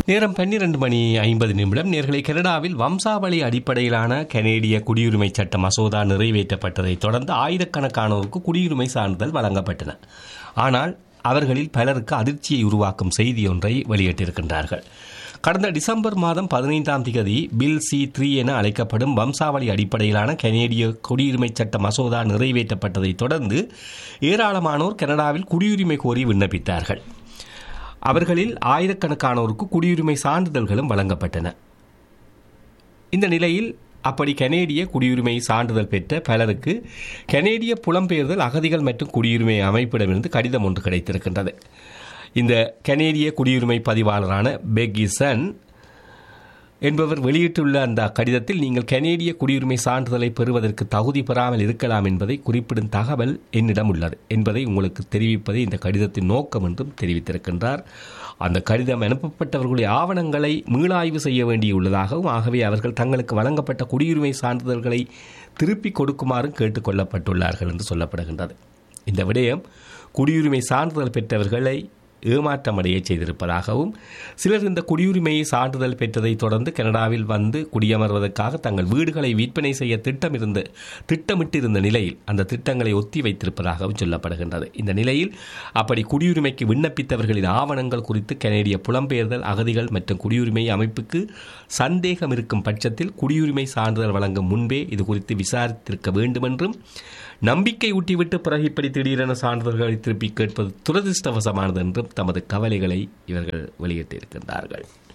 நேரம் பன்னிரண்டு மணி ஐம்பது நிமிடம் நேர்களை கனடாவில் வம்சாவளி அடிப்படையிலான கனேடிய குடியுரிமை சட்ட மசோதா நிறைவேற்றப்பட்டதைத் தொடர்ந்து ஆயிரக்கணக்கானோருக்கு குடியுரிமை சான்றிதழ் வழங்கப்பட்டன ஆனால் அவர்களில் பலருக்கு அதிர்ச்சியை உருவாக்கும் செய்தி ஒன்றை வெளியிட்டிருக்கின்றார்கள் கடந்த டிசம்பர் மாதம் பதினைந்தாம் தேதி பில் சி த்ரீ என அழைக்கப்படும் வம்சாவளி அடிப்படையிலான கனேடிய குடியுரிமை சட்ட மசோதா நிறைவேற்றப்பட்டதைத் தொடர்ந்து ஏராளமானோர் கனடாவில் குடியுரிமை கோரி விண்ணப்பித்தார்கள் அவர்களில் ஆயிரக்கணக்கானோருக்கு குடியுரிமை சான்றிதழ்களும் வழங்கப்பட்டன இந்த நிலையில் அப்படி கனேடிய குடியுரிமை சான்றிதழ் பெற்ற பலருக்கு கனேடிய புலம்பெயர்தல் அகதிகள் மற்றும் குடியுரிமை அமைப்பிடமிருந்து கடிதம் ஒன்று கிடைத்திருக்கின்றது இந்த கனேடிய குடியுரிமை பதிவாளரான பெகிசன் என்பவர் வெளியிட்டுள்ள அந்த கடிதத்தில் நீங்கள் கனேடிய குடியுரிமை சான்றிதழை பெறுவதற்கு தகுதி பெறாமல் இருக்கலாம் என்பதை குறிப்பிடும் தகவல் என்னிடம் உள்ளது என்பதை உங்களுக்கு தெரிவிப்பதே இந்த கடிதத்தின் நோக்கம் என்றும் தெரிவித்திருக்கின்றார் அந்த கடிதம் அனுப்பப்பட்டவர்களுடைய ஆவணங்களை மீளாய்வு செய்ய வேண்டியுள்ளதாகவும் ஆகவே அவர்கள் தங்களுக்கு வழங்கப்பட்ட குடியுரிமை சான்றிதழ்களை திருப்பிக் கொடுக்குமாறும் கேட்டுக்கொள்ளப்பட்டுள்ளார்கள் என்று சொல்லப்படுகின்றது இந்த விடயம் குடியுரிமை சான்றிதழ் பெற்றவர்களை ஏமாற்றமடைய செய்திருப்பதாகவும் சிலர் இந்த குடியுரிமையை சான்றிதழ் பெற்றதைத் தொடர்ந்து கனடாவில் வந்து குடியமர்வதற்காக தங்கள் வீடுகளை விற்பனை செய்ய திட்டமிருந்த திட்டமிட்டிருந்த நிலையில் அந்த திட்டங்களை ஒத்தி வைத்திருப்பதாகவும் சொல்லப்படுகின்றது இந்த நிலையில் அப்படி குடியுரிமைக்கு விண்ணப்பித்தவர்களின் ஆவணங்கள் குறித்து கனேடிய புலம்பெயர்தல் அகதிகள் மற்றும் குடியுரிமை அமைப்புக்கு சந்தேகம் இருக்கும் பட்சத்தில் குடியுரிமை சான்றிதழ் வழங்கும் முன்பே இது குறித்து விசாரித்திருக்க வேண்டும் என்றும் நம்பிக்கை ஊட்டிவிட்டு பிறகு இப்படி திடீரென சான்றிதழ்களை திருப்பி கேட்பது துரதிருஷ்டவசமானது என்றும் தமது கவலைகளை இவர்கள் வெளியிட்டிருக்கின்றார்கள்